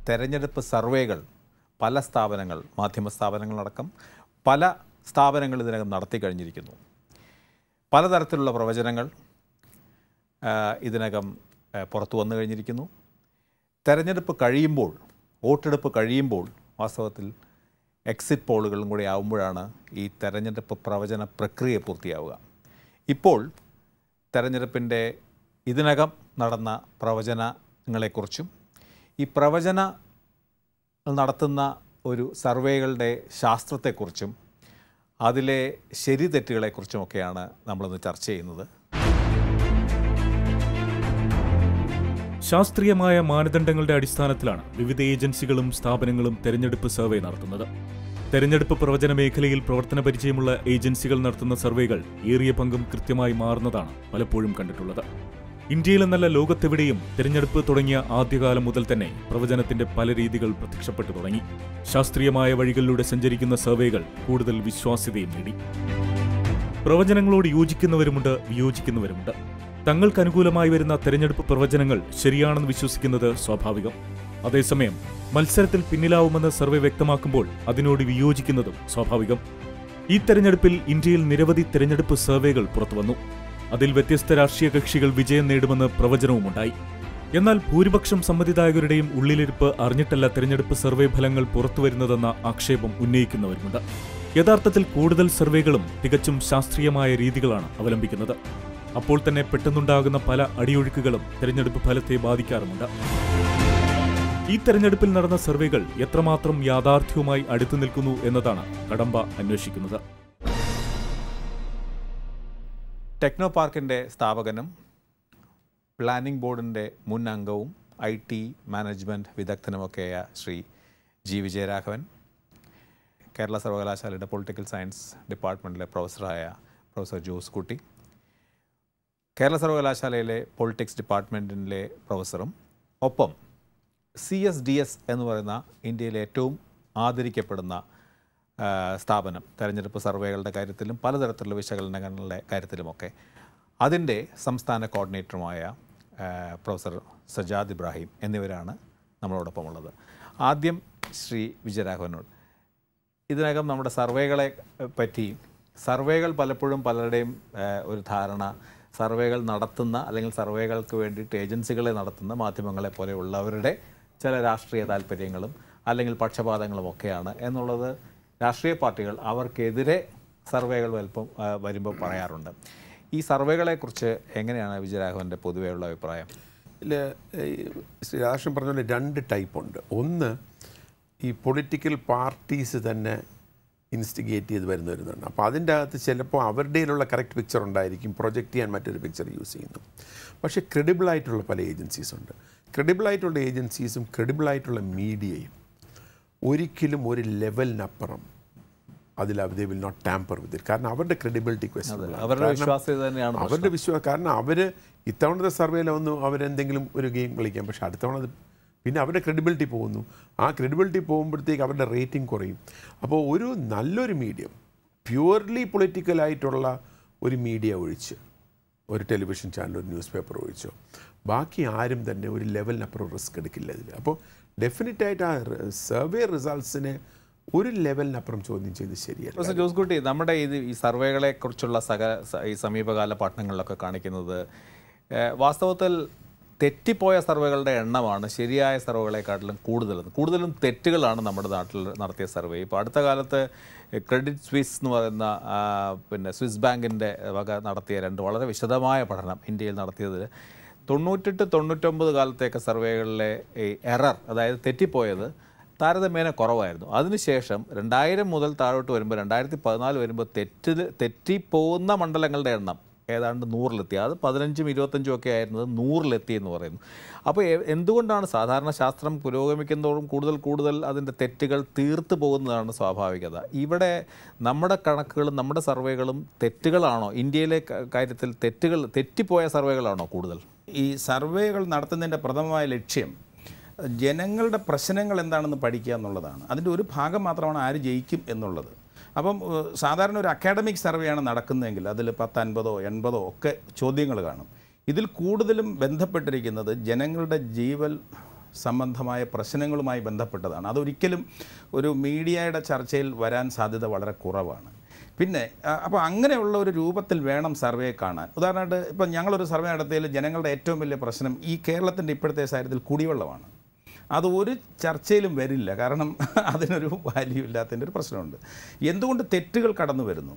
തെരഞ്ഞെടുപ്പ് സർവേകൾ പല സ്ഥാപനങ്ങൾ മാധ്യമ സ്ഥാപനങ്ങളടക്കം പല സ്ഥാപനങ്ങൾ ഇതിനകം നടത്തി കഴിഞ്ഞിരിക്കുന്നു പലതരത്തിലുള്ള പ്രവചനങ്ങൾ ആ, ഇതിനകം ആ, പുറത്തു വന്നു കഴിഞ്ഞിരിക്കുന്നു തെരഞ്ഞെടുപ്പ് കഴിയുമ്പോൾ വോട്ടെടുപ്പ് കഴിയുമ്പോൾ വാസ്തവത്തിൽ എക്സിറ്റ് പോളുകളും കൂടി ആവുമ്പോഴാണ് ഈ തെരഞ്ഞെടുപ്പ് പ്രവചന പ്രക്രിയ പൂർത്തിയാവുക ഇപ്പോൾ തെരഞ്ഞെടുപ്പിൻ്റെ ഇതിനകം നടന്ന പ്രവചനങ്ങളെക്കുറിച്ചും ഈ പ്രവചന നടത്തുന്ന ഒരു സർവേകളുടെ ശാസ്ത്രത്തെക്കുറിച്ചും അതിലെ ശരി തെറ്റുകളെക്കുറിച്ചുമൊക്കെയാണ് നമ്മളിന്ന് ചർച്ച ചെയ്യുന്നത് ശാസ്ത്രീയമായ മാനദണ്ഡങ്ങളുടെ അടിസ്ഥാനത്തിലാണ് വിവിധ ഏജൻസികളും സ്ഥാപനങ്ങളും തെരഞ്ഞെടുപ്പ് സർവേ നടത്തുന്നത് തെരഞ്ഞെടുപ്പ് പ്രവചന മേഖലയിൽ പ്രവർത്തന പരിചയമുള്ള ഏജൻസികൾ നടത്തുന്ന സർവേകൾ ഏറിയ പങ്കും കൃത്യമായി മാറുന്നതാണ് പലപ്പോഴും കണ്ടിട്ടുള്ളത് ഇന്ത്യയിലെന്നല്ല ലോകത്തെവിടെയും തെരഞ്ഞെടുപ്പ് തുടങ്ങിയ ആദ്യകാലം മുതൽ തന്നെ പ്രവചനത്തിന്റെ പല രീതികൾ പ്രത്യക്ഷപ്പെട്ടു തുടങ്ങി ശാസ്ത്രീയമായ വഴികളിലൂടെ സഞ്ചരിക്കുന്ന സർവേകൾ കൂടുതൽ വിശ്വാസ്യതയും നേടി പ്രവചനങ്ങളോട് യോജിക്കുന്നവരുമുണ്ട് വിയോജിക്കുന്നവരുമുണ്ട് തങ്ങൾക്ക് അനുകൂലമായി വരുന്ന തെരഞ്ഞെടുപ്പ് പ്രവചനങ്ങൾ ശരിയാണെന്ന് വിശ്വസിക്കുന്നത് സ്വാഭാവികം അതേസമയം മത്സരത്തിൽ പിന്നിലാവുമെന്ന് സർവേ വ്യക്തമാക്കുമ്പോൾ അതിനോട് വിയോജിക്കുന്നതും സ്വാഭാവികം ഈ തെരഞ്ഞെടുപ്പിൽ ഇന്ത്യയിൽ നിരവധി തെരഞ്ഞെടുപ്പ് സർവേകൾ പുറത്തുവന്നു അതിൽ വ്യത്യസ്ത രാഷ്ട്രീയ കക്ഷികൾ വിജയം നേടുമെന്ന് പ്രവചനവുമുണ്ടായി എന്നാൽ ഭൂരിപക്ഷം സമ്മതിദായകരുടെയും ഉള്ളിലിരിപ്പ് അറിഞ്ഞിട്ടല്ല തെരഞ്ഞെടുപ്പ് സർവേ ഫലങ്ങൾ പുറത്തുവരുന്നതെന്ന ആക്ഷേപം ഉന്നയിക്കുന്നവരുമുണ്ട് യഥാർത്ഥത്തിൽ കൂടുതൽ സർവേകളും തികച്ചും ശാസ്ത്രീയമായ രീതികളാണ് അവലംബിക്കുന്നത് അപ്പോൾ തന്നെ പെട്ടെന്നുണ്ടാകുന്ന പല അടിയൊഴുക്കുകളും തെരഞ്ഞെടുപ്പ് ഫലത്തെ ബാധിക്കാറുമുണ്ട് ഈ തെരഞ്ഞെടുപ്പിൽ നടന്ന സർവേകൾ എത്രമാത്രം യാഥാർത്ഥ്യവുമായി അടുത്തു നിൽക്കുന്നു എന്നതാണ് കടമ്പ അന്വേഷിക്കുന്നത് ടെക്നോ പാർക്കിൻ്റെ സ്ഥാപകനും പ്ലാനിംഗ് ബോർഡിൻ്റെ മുൻ അംഗവും ഐ ടി മാനേജ്മെൻറ്റ് വിദഗ്ധനുമൊക്കെയായ ശ്രീ ജി വിജയരാഘവൻ കേരള സർവകലാശാലയുടെ പൊളിറ്റിക്കൽ സയൻസ് ഡിപ്പാർട്ട്മെൻറ്റിലെ പ്രൊഫസറായ പ്രൊഫസർ ജോസ് കുട്ടി കേരള സർവകലാശാലയിലെ പൊളിറ്റിക്സ് ഡിപ്പാർട്ട്മെൻറ്റിലെ പ്രൊഫസറും ഒപ്പം സി എസ് ഡി എസ് എന്ന് പറയുന്ന ഇന്ത്യയിലെ ഏറ്റവും ആദരിക്കപ്പെടുന്ന ആ, സ്ഥാപനം തെരഞ്ഞെടുപ്പ് സർവേകളുടെ കാര്യത്തിലും പലതരത്തിലുള്ള വിശകലനങ്ങളുടെ കാര്യത്തിലുമൊക്കെ അതിൻ്റെ സംസ്ഥാന കോർഡിനേറ്ററുമായ ആ, പ്രൊഫസർ സജാദ് ഇബ്രാഹിം എന്നിവരാണ് നമ്മളോടൊപ്പം ഉള്ളത് ആദ്യം ശ്രീ വിജയരാഘവനോട് ഇതിനകം നമ്മുടെ സർവേകളെ ഏഹ്, പറ്റി സർവേകൾ പലപ്പോഴും പലരുടെയും ഏഹ്, ഒരു ധാരണ സർവേകൾ നടത്തുന്ന അല്ലെങ്കിൽ സർവേകൾക്ക് വേണ്ടിയിട്ട് ഏജൻസികളെ നടത്തുന്ന മാധ്യമങ്ങളെ പോലെയുള്ളവരുടെ ചില രാഷ്ട്രീയ താല്പര്യങ്ങളും അല്ലെങ്കിൽ പക്ഷപാതങ്ങളും ഒക്കെയാണ് എന്നുള്ളത് രാഷ്ട്രീയ പാർട്ടികൾ അവർക്കെതിരെ സർവേകൾ വലുപ്പം ഏഹ്, വരുമ്പോൾ പറയാറുണ്ട് ഈ സർവേകളെക്കുറിച്ച് എങ്ങനെയാണ് വിജയരാഘവൻ്റെ പൊതുവെയുള്ള അഭിപ്രായം ഇതിൽ ശ്രീ രാധാകൃഷ്ണൻ പറഞ്ഞ പോലെ രണ്ട് ടൈപ്പ് ഉണ്ട് ഒന്ന് ഈ പൊളിറ്റിക്കൽ പാർട്ടീസ് തന്നെ ഇൻസ്റ്റിഗേറ്റ് ചെയ്ത് വരുന്ന വരുന്നുണ്ട് അപ്പോൾ അതിൻ്റെ അകത്ത് ചിലപ്പോൾ അവരുടെയിലുള്ള കറക്റ്റ് പിക്ചർ ഉണ്ടായിരിക്കും പ്രൊജക്റ്റ് ചെയ്യാൻ മറ്റൊരു പിക്ചർ യൂസ് ചെയ്യുന്നു പക്ഷേ ക്രെഡിബിൾ ആയിട്ടുള്ള പല ഏജൻസീസ് ഉണ്ട് ക്രെഡിബിൾ ആയിട്ടുള്ള ഏജൻസീസും ക്രെഡിബിൾ ആയിട്ടുള്ള മീഡിയയും ഒരിക്കലും ഒരു ലെവലിനപ്പുറം അതിൽ they will not tamper with it കാരണം അവരുടെ ക്രെഡിബിലിറ്റി ക്വസ്റ്റൻ അവരുടെ വിശ്വാസ്യത തന്നെയാണ് പ്രശ്നം. അവരുടെ വിശ്വാസം കാരണം അവർ ഇത്തവണത്തെ സർവേയിലൊന്നും അവരെന്തെങ്കിലും ഒരു ഗെയിം കളിക്കാം പക്ഷെ അടുത്ത തവണ അത് പിന്നെ അവരുടെ ക്രെഡിബിലിറ്റി പോകുന്നു ആ ക്രെഡിബിലിറ്റി പോകുമ്പോഴത്തേക്ക് അവരുടെ റേറ്റിംഗ് കുറയും അപ്പോൾ ഒരു നല്ലൊരു മീഡിയം പ്യുവർലി പൊളിറ്റിക്കലായിട്ടുള്ള ഒരു മീഡിയ ഒഴിച്ച് ഒരു ടെലിവിഷൻ ചാനൽ ഒരു ന്യൂസ് പേപ്പർ ഒഴിച്ചോ ബാക്കി ആരും തന്നെ ഒരു ലെവലിനപ്പുറം റിസ്ക് എടുക്കില്ല ഇതിൽ അപ്പോൾ ഡെഫിനറ്റായിട്ട് ആ സർവേ റിസൾട്ട്സിനെ ഒരു ലെവലിനപ്പുറം ചോദ്യം ചെയ്ത് ശരിയല്ല പ്രൊഫസർ ജോസ് കുട്ടി നമ്മുടെ ഇത് ഈ സർവേകളെ കുറിച്ചുള്ള സക സ- ഈ സമീപകാല പഠനങ്ങളിലൊക്കെ കാണിക്കുന്നത് ഏഹ്, വാസ്തവത്തിൽ തെറ്റിപ്പോയ സർവേകളുടെ എണ്ണമാണ് ശരിയായ സർവേകളെക്കാട്ടിലും കൂടുതൽ കൂടുതലും തെറ്റുകളാണ് നമ്മുടെ നാട്ടിൽ നടത്തിയ സർവേ ഇപ്പോൾ അടുത്ത കാലത്ത് ക്രെഡിറ്റ് സ്വിസ് എന്ന് പറയുന്ന ആ, പിന്നെ സ്വിസ് ബാങ്കിൻ്റെ വക നടത്തിയ രണ്ട് വളരെ വിശദമായ പഠനം ഇന്ത്യയിൽ നടത്തിയത് തൊണ്ണൂറ്റെട്ട് തൊണ്ണൂറ്റൊമ്പത് കാലത്തേക്ക് സർവേകളിലെ ഈ എറർ അതായത് തെറ്റിപ്പോയത് താരതമ്യേന കുറവായിരുന്നു അതിനുശേഷം രണ്ടായിരം മുതൽ താഴോട്ട് വരുമ്പോൾ രണ്ടായിരത്തി പതിനാല് വരുമ്പോൾ തെറ്റിൽ തെറ്റിപ്പോകുന്ന മണ്ഡലങ്ങളുടെ എണ്ണം ഏതാണ്ട് നൂറിലെത്തി അത് പതിനഞ്ചും ഇരുപത്തഞ്ചും ഒക്കെ ആയിരുന്നത് നൂറിലെത്തി എന്ന് പറയുന്നു അപ്പോൾ എ- എന്തുകൊണ്ടാണ് സാധാരണ ശാസ്ത്രം പുരോഗമിക്കുന്നതോറും കൂടുതൽ കൂടുതൽ അതിൻ്റെ തെറ്റുകൾ തീർത്തു പോകുന്നതാണ് സ്വാഭാവികത ഇവിടെ നമ്മുടെ കണക്കുകളും നമ്മുടെ സർവേകളും തെറ്റുകളാണോ ഇന്ത്യയിലെ ക- കാര്യത്തിൽ തെറ്റുകൾ തെറ്റിപ്പോയ സർവേകളാണോ കൂടുതൽ ഈ സർവേകൾ നടത്തുന്നതിൻ്റെ പ്രഥമമായ ലക്ഷ്യം ജനങ്ങളുടെ പ്രശ്നങ്ങൾ എന്താണെന്ന് പഠിക്കുക എന്നുള്ളതാണ് അതിൻ്റെ ഒരു ഭാഗം മാത്രമാണ് ആര് ജയിക്കും എന്നുള്ളത് അപ്പം ഏഹ്, സാധാരണ ഒരു അക്കാഡമിക് സർവേയാണ് നടക്കുന്നതെങ്കിൽ അതിൽ പത്ത് അൻപതോ എൺപതോ ഒക്കെ ചോദ്യങ്ങൾ കാണും ഇതിൽ കൂടുതലും ബന്ധപ്പെട്ടിരിക്കുന്നത് ജനങ്ങളുടെ ജീവൽ സംബന്ധമായ പ്രശ്നങ്ങളുമായി ബന്ധപ്പെട്ടതാണ് അതൊരിക്കലും ഒരു മീഡിയയുടെ ചർച്ചയിൽ വരാൻ സാധ്യത വളരെ കുറവാണ് പിന്നെ അപ്പോൾ അങ്ങനെയുള്ള ഒരു രൂപത്തിൽ വേണം സർവേ കാണാൻ ഉദാഹരണമായിട്ട് ഇപ്പം ഞങ്ങളൊരു സർവേ നടത്തിയതിൽ ജനങ്ങളുടെ ഏറ്റവും വലിയ പ്രശ്നം ഈ കേരളത്തിൻ്റെ ഇപ്പോഴത്തെ സാഹചര്യത്തിൽ കുടിവെള്ളമാണ് അത് ഒരു ചർച്ചയിലും വരില്ല കാരണം അതിനൊരു വാല്യൂ ഇല്ലാത്തതിൻ്റെ ഒരു പ്രശ്നമുണ്ട് എന്തുകൊണ്ട് തെറ്റുകൾ കടന്നു വരുന്നു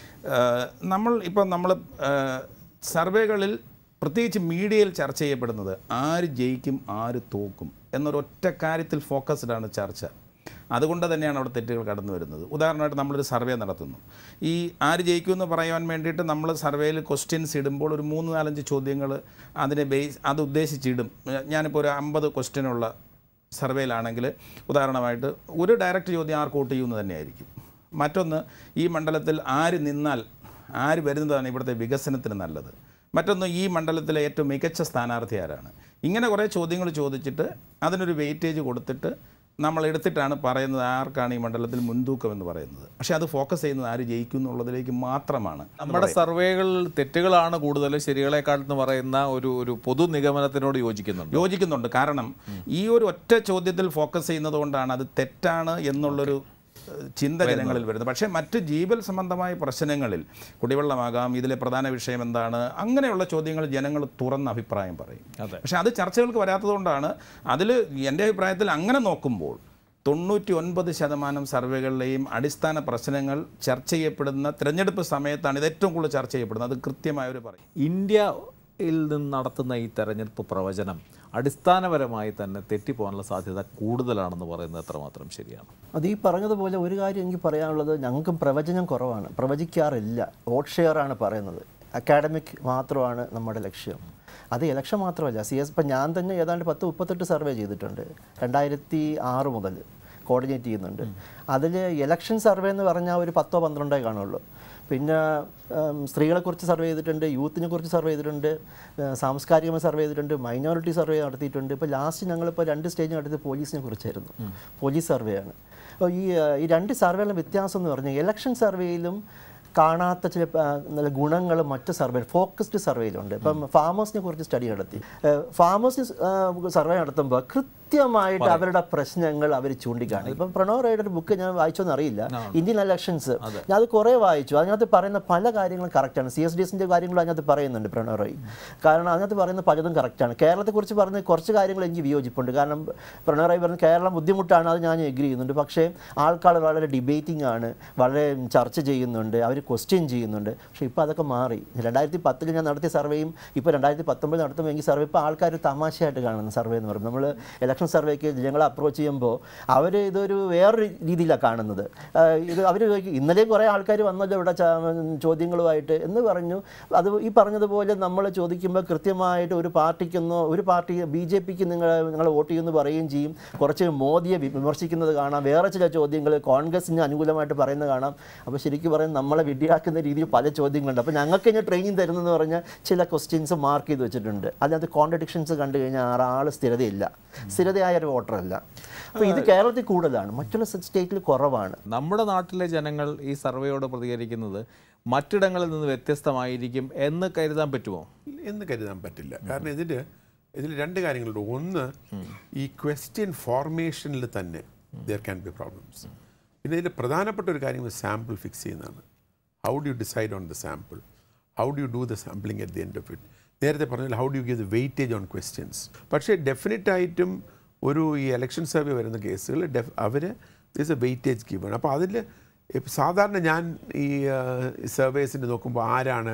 ഏഹ് നമ്മൾ ഇപ്പം നമ്മൾ ഏഹ് സർവേകളിൽ പ്രത്യേകിച്ച് മീഡിയയിൽ ചർച്ച ചെയ്യപ്പെടുന്നത് ആര് ജയിക്കും ആര് തോക്കും എന്നൊരൊറ്റ കാര്യത്തിൽ ഫോക്കസ്ഡാണ് ചർച്ച അതുകൊണ്ട് തന്നെയാണ് അവിടെ തെറ്റുകൾ കടന്നു വരുന്നത് ഉദാഹരണമായിട്ട് നമ്മളൊരു സർവേ നടത്തുന്നു ഈ ആര് ജയിക്കുമെന്ന് പറയാൻ വേണ്ടിയിട്ട് നമ്മൾ സർവേയിൽ ക്വസ്റ്റ്യൻസ് ഇടുമ്പോൾ ഒരു മൂന്ന് നാലഞ്ച് ചോദ്യങ്ങൾ അതിനെ ബേസ് അത് ഉദ്ദേശിച്ചിടും ഞാനിപ്പോൾ ഒരു അമ്പത് ക്വസ്റ്റ്യനുള്ള സർവേയിലാണെങ്കിൽ ഉദാഹരണമായിട്ട് ഒരു ഡയറക്റ്റ് ചോദ്യം ആർക്ക് വോട്ട് ചെയ്യുമെന്ന് തന്നെയായിരിക്കും മറ്റൊന്ന് ഈ മണ്ഡലത്തിൽ ആര് നിന്നാൽ ആര് വരുന്നതാണ് ഇവിടുത്തെ വികസനത്തിന് നല്ലത് മറ്റൊന്ന് ഈ മണ്ഡലത്തിലെ ഏറ്റവും മികച്ച സ്ഥാനാർത്ഥി ആരാണ് ഇങ്ങനെ കുറേ ചോദ്യങ്ങൾ ചോദിച്ചിട്ട് അതിനൊരു വെയിറ്റേജ് കൊടുത്തിട്ട് നമ്മൾ എടുത്തിട്ടാണ് പറയുന്നത് ആർക്കാണ് ഈ മണ്ഡലത്തിൽ മുൻതൂക്കം എന്ന് പറയുന്നത് പക്ഷേ അത് ഫോക്കസ് ചെയ്യുന്നത് ആര് ജയിക്കും എന്നുള്ളതിലേക്ക് മാത്രമാണ് നമ്മുടെ സർവേകൾ തെറ്റുകളാണ് കൂടുതൽ ശരികളെക്കാൾ എന്ന് പറയുന്ന ഒരു ഒരു പൊതു നിഗമനത്തിനോട് യോജിക്കുന്നുണ്ട് യോജിക്കുന്നുണ്ട് കാരണം ഈ ഒരു ഒറ്റ ചോദ്യത്തിൽ ഫോക്കസ് ചെയ്യുന്നത് കൊണ്ടാണ് അത് തെറ്റാണ് എന്നുള്ളൊരു ഏഹ്, ചിന്ത ജനങ്ങളിൽ വരുന്നത് പക്ഷേ മറ്റ് ജീവൽ സംബന്ധമായ പ്രശ്നങ്ങളിൽ കുടിവെള്ളമാകാം ഇതിലെ പ്രധാന വിഷയം എന്താണ് അങ്ങനെയുള്ള ചോദ്യങ്ങൾ ജനങ്ങൾ തുറന്ന അഭിപ്രായം പറയും അതെ. പക്ഷേ അത് ചർച്ചകൾക്ക് വരാത്തതുകൊണ്ടാണ് അതിൽ എൻ്റെ അഭിപ്രായത്തിൽ അങ്ങനെ നോക്കുമ്പോൾ തൊണ്ണൂറ്റി ഒൻപത് ശതമാനം സർവേകളിലെയും അടിസ്ഥാന പ്രശ്നങ്ങൾ ചർച്ച ചെയ്യപ്പെടുന്ന തിരഞ്ഞെടുപ്പ് സമയത്താണ് ഇത് ഏറ്റവും കൂടുതൽ ചർച്ച ചെയ്യപ്പെടുന്നത് അത് കൃത്യമായവർ പറയും ഇന്ത്യയിൽ നിന്ന് നടത്തുന്ന ഈ തെരഞ്ഞെടുപ്പ് പ്രവചനം അടിസ്ഥാനപരമായി തന്നെ തെറ്റിപ്പോകാനുള്ള സാധ്യത കൂടുതലാണെന്ന് പറയുന്നത് എത്രമാത്രം ശരിയാണ് അത് ഈ പറഞ്ഞതുപോലെ ഒരു കാര്യം എനിക്ക് പറയാനുള്ളത് ഞങ്ങൾക്കും പ്രവചനം കുറവാണ് പ്രവചിക്കാറില്ല വോട്ട് ഷെയർ ആണ് പറയുന്നത് അക്കാഡമിക് മാത്രമാണ് നമ്മുടെ ലക്ഷ്യം അത് ഇലക്ഷൻ മാത്രമല്ല സി എസ് ഇപ്പം ഞാൻ തന്നെ ഏതാണ്ട് പത്ത് മുപ്പത്തെട്ട് സർവേ ചെയ്തിട്ടുണ്ട് രണ്ടായിരത്തി ആറ് മുതൽ കോർഡിനേറ്റ് ചെയ്യുന്നുണ്ട് അതിൽ ഇലക്ഷൻ സർവേ എന്ന് പറഞ്ഞാൽ ഒരു പത്തോ പന്ത്രണ്ടോ കാണുള്ളൂ പിന്നെ ഉം, സ്ത്രീകളെക്കുറിച്ച് സർവേ ചെയ്തിട്ടുണ്ട് യൂത്തിനെ കുറിച്ച് സർവേ ചെയ്തിട്ടുണ്ട് ഏഹ്, സാംസ്കാരികമായി സർവേ ചെയ്തിട്ടുണ്ട് മൈനോറിറ്റി സർവേ നടത്തിയിട്ടുണ്ട് ഇപ്പോൾ ലാസ്റ്റ് ഞങ്ങളിപ്പോൾ രണ്ട് സ്റ്റേജ് നടത്തിയത് പോലീസിനെ കുറിച്ചായിരുന്നു പോലീസ് സർവേയാണ് അപ്പോൾ ഈ ഏഹ്, ഈ രണ്ട് സർവേയിലും വ്യത്യാസം എന്ന് പറഞ്ഞാൽ ഇലക്ഷൻ സർവേയിലും കാണാത്ത ചില ആ, നല്ല ഗുണങ്ങൾ മറ്റ് സർവേ ഫോക്കസ്ഡ് സർവേയിലുണ്ട് ഇപ്പം ഫാമേഴ്സിനെ കുറിച്ച് സ്റ്റഡി നടത്തി ഫാമേഴ്സിന് സർവേ നടത്തുമ്പോൾ കൃത്യമായിട്ട് അവരുടെ പ്രശ്നങ്ങൾ അവർ ചൂണ്ടിക്കാണും ഇപ്പം പ്രണവ് റൈഡർ ബുക്ക് ഞാൻ വായിച്ചോന്ന് അറിയില്ല ഇന്ത്യൻ ഇലക്ഷൻസ് ഞാൻ അത് കുറേ വായിച്ചു അതിനകത്ത് പറയുന്ന പല കാര്യങ്ങളും കറക്റ്റാണ് സി എസ് ഡി എസിൻ്റെ കാര്യങ്ങളും അതിനകത്ത് പറയുന്നുണ്ട് പ്രണവ് റോയ് കാരണം അതിനകത്ത് പറയുന്ന പലതും കറക്റ്റാണ് കേരളത്തെക്കുറിച്ച് പറഞ്ഞ കുറച്ച് കാര്യങ്ങൾ എനിക്ക് വിയോജിപ്പുണ്ട് കാരണം പ്രണവ് റോയ് പറഞ്ഞ കേരളം ബുദ്ധിമുട്ടാണ് അത് ഞാൻ എഗ്രി ചെയ്യുന്നുണ്ട് പക്ഷേ ആൾക്കാർ വളരെ ഡിബേറ്റിംഗ് ആണ് വളരെ ചർച്ച ചെയ്യുന്നുണ്ട് അവർ ക്വസ്റ്റ്യൻ ചെയ്യുന്നുണ്ട് പക്ഷേ ഇപ്പോൾ അതൊക്കെ മാറി രണ്ടായിരത്തി പത്തിൽ ഞാൻ നടത്തിയ സർവേയും ഇപ്പോൾ രണ്ടായിരത്തി പത്തൊമ്പത് നടത്തുമെങ്കിൽ സർവേ ഇപ്പോൾ ആൾക്കാർ തമാശയായിട്ട് കാണുന്ന സർവേ എന്ന് പറയുന്നത് നമ്മൾ ഇലക്ഷൻ സർവേക്ക് ജനങ്ങളെ അപ്രോച്ച് ചെയ്യുമ്പോൾ അവർ ഇതൊരു വേറൊരു രീതിയിലാണ് കാണുന്നത് ആഹ് ഇത് അവർ ഇന്നലെ കുറേ ആൾക്കാർ വന്നല്ലോ ഇവിടെ ച- ചോദ്യങ്ങളുമായിട്ട് എന്ന് പറഞ്ഞു അത് ഈ പറഞ്ഞതുപോലെ നമ്മൾ ചോദിക്കുമ്പോൾ കൃത്യമായിട്ട് ഒരു പാർട്ടിക്കെന്നോ ഒരു പാർട്ടി ബി ജെ പിക്ക് നിങ്ങൾ നിങ്ങൾ വോട്ട് ചെയ്യുമെന്ന് പറയുകയും ചെയ്യും കുറച്ച് മോദിയെ വി- വിമർശിക്കുന്നത് കാണാം വേറെ ചില ചോദ്യങ്ങൾ കോൺഗ്രസിന് അനുകൂലമായിട്ട് പറയുന്നത് കാണാം അപ്പോൾ ശരിക്കും പറയുന്നത് നമ്മളെ വിഡ്ഢിയാക്കുന്ന രീതിയിൽ പല ചോദ്യങ്ങളുണ്ട് അപ്പോൾ ഞങ്ങൾക്ക് ഇനി ട്രെയിനിങ് തരുന്നതെന്ന് പറഞ്ഞാൽ ചില ക്വസ്റ്റ്യൻസ് മാർക്ക് ചെയ്ത് വെച്ചിട്ടുണ്ട് അതിനകത്ത് കോൺട്രഡിക്ഷൻസ് കണ്ടു കഴിഞ്ഞാൽ ആൾ സ്ഥിരതയില്ല സ്ഥിരതയായ ഒരു വോട്ടറല്ല അപ്പോൾ ഇത് കേരളത്തിൽ കൂടുതലാണ് മറ്റുള്ള സ്റ്റേറ്റിൽ കുറവാണ് നമ്മുടെ നാട്ടിലെ ജനങ്ങൾ ഈ സർവേയോട് പ്രതികരിക്കുന്നത് മറ്റിടങ്ങളിൽ നിന്ന് വ്യത്യസ്തമായിരിക്കും എന്ന് കരുതാൻ പറ്റുമോ എന്ന് കരുതാൻ പറ്റില്ല കാരണം ഇതിന് ഇതിൽ രണ്ട് കാര്യങ്ങളുണ്ട് ഒന്ന് ഈ ക്വസ്റ്റ്യൻ ഫോർമേഷനിൽ തന്നെ ദർ ക്യാൻ ബി പ്രോബ്ലംസ് പിന്നെ ഇതിൽ പ്രധാനപ്പെട്ട ഒരു കാര്യം സാമ്പിൾ ഫിക്സ് ചെയ്യുന്നതാണ് how do you decide on the sample how do you do the sampling at the end of it നേരത്തെ പറഞ്ഞാൽ how do you give the weightage on questions പക്ഷേ definite ആയിട്ടും ഒരു ഈ ഇലക്ഷൻ സർവേ വരുന്ന കേസുകൾ ഡെഫ് അവർ ദിസ് എ വെയിറ്റേജ് ഗീവാണ് അപ്പോൾ അതിൽ സാധാരണ ഞാൻ ഈ സർവേസിൻ്റെ നോക്കുമ്പോൾ ആരാണ്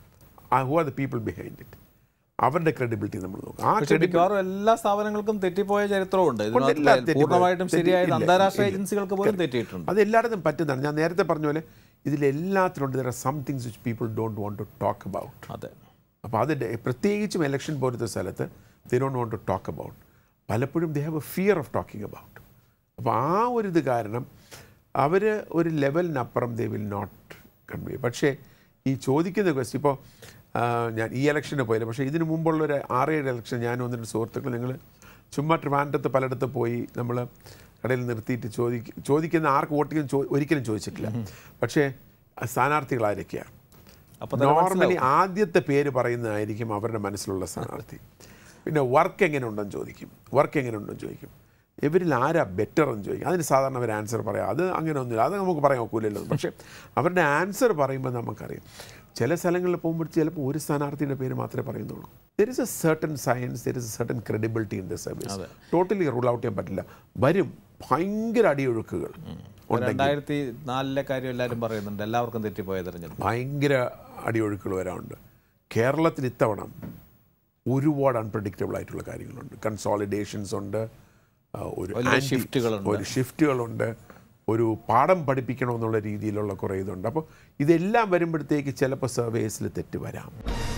who are the people behind it അവരുടെ ക്രെഡിബിലിറ്റി നമ്മൾ നോക്കും ആ പക്ഷേ മിക്കവാറും എല്ലാ സ്ഥാപനങ്ങൾക്കും തെറ്റിപ്പോയ ചരിത്രമുണ്ട് ഇതിനകത്ത് എല്ലാം തെറ്റിപ്പോയി. പൂർണ്ണമായിട്ടും തെറ്റി- ശരിയായത് ഇല്ല, അന്താരാഷ്ട്ര ഇല്ല. ഏജൻസികൾക്ക് പോലും തെറ്റിയിട്ടുണ്ട് അത് എല്ലായിടത്തും പറ്റുന്നതാണ് ഞാൻ നേരത്തെ പറഞ്ഞ പോലെ ഇതിലെല്ലാത്തിലുണ്ട് there are some things which people don't want to talk about അതെ അപ്പോൾ അത് ഡെ- പ്രത്യേകിച്ചും ഇലക്ഷൻ പോലത്തെ സ്ഥലത്ത് they don't want to talk about പലപ്പോഴും they have a fear of talking about അപ്പോൾ ആ ഒരു ഇത് കാരണം അവർ ഒരു ലെവലിനപ്പുറം ദേ വിൽ നോട്ട് കൺവേ പക്ഷേ ഈ ചോദിക്കുന്ന ക്വസ്റ്റ്യൻ ഇപ്പോൾ ഞാൻ ഈ ഇലക്ഷന് പോയില്ല പക്ഷേ ഇതിന് മുമ്പുള്ള ഒരു ആറേഴ് ഇലക്ഷൻ ഞാൻ ഒന്ന് രണ്ട് സുഹൃത്തുക്കൾ നിങ്ങൾ ചുമ്മാ ട്രിവാൻഡ്രത്ത് പലയിടത്ത് പോയി നമ്മൾ കടയിൽ നിർത്തിയിട്ട് ചോദിക്ക ചോദിക്കുന്ന ആർക്ക് വോട്ട് ചെയ്യുന്ന ചോ ഒരിക്കലും ചോദിച്ചിട്ടില്ല പക്ഷേ സ്ഥാനാർത്ഥികൾ ആരൊക്കെയാണ് അപ്പോൾ തന്നെ നോർമലി ആദ്യത്തെ പേര് പറയുന്നതായിരിക്കും അവരുടെ മനസ്സിലുള്ള സ്ഥാനാർത്ഥി പിന്നെ വർക്ക് എങ്ങനെ ഉണ്ടെന്ന് ചോദിക്കും വർക്ക് എങ്ങനെ ഉണ്ടെന്ന് ചോദിക്കും ഇവരിൽ ആരാ ബെറ്റർ എന്ന് ചോദിക്കും അതിന് സാധാരണ അവർ ആൻസർ പറയാം അത് അങ്ങനെ ഒന്നുമില്ല അത് നമുക്ക് പറയാൻ ഒക്കില്ലല്ലോ പക്ഷേ അവരുടെ ആൻസർ പറയുമ്പോൾ നമുക്കറിയാം ചില സ്ഥലങ്ങളിൽ പോകുമ്പോൾ ചിലപ്പോൾ ഒരു സ്ഥാനാർത്ഥിയുടെ പേര് മാത്രമേ പറയുന്നുള്ളൂ there is a certain science there is a certain credibility in the surveys totally rule out ചെയ്യാൻ പറ്റില്ല വരും ഭയങ്കര അടിയൊഴുക്കുകൾ ഉണ്ടെങ്കിൽ രണ്ടായിരത്തി നാലിലെ കാര്യം എല്ലാവരും പറയുന്നുണ്ട് എല്ലാവർക്കും തെറ്റിപ്പോയ തെരഞ്ഞെടുപ്പ് ഭയങ്കര അടിയൊഴുക്കുകൾ വരാറുണ്ട് കേരളത്തിൽ ഇത്തവണ ഒരുപാട് അൺപ്രഡിക്റ്റബിൾ ആയിട്ടുള്ള കാര്യങ്ങളുണ്ട് കൺസോളിഡേഷൻസ് ഉണ്ട് ആ, ഒരു വലിയ anti- ഷിഫ്റ്റുകളുണ്ട്. ഒരു ഷിഫ്റ്റുകളുണ്ട് ഒരു പാഠം പഠിപ്പിക്കണമെന്നുള്ള രീതിയിലുള്ള കുറേ ഇതുണ്ട് അപ്പോൾ ഇതെല്ലാം വരുമ്പോഴത്തേക്ക് ചിലപ്പോൾ സർവേസിൽ തെറ്റ് വരാം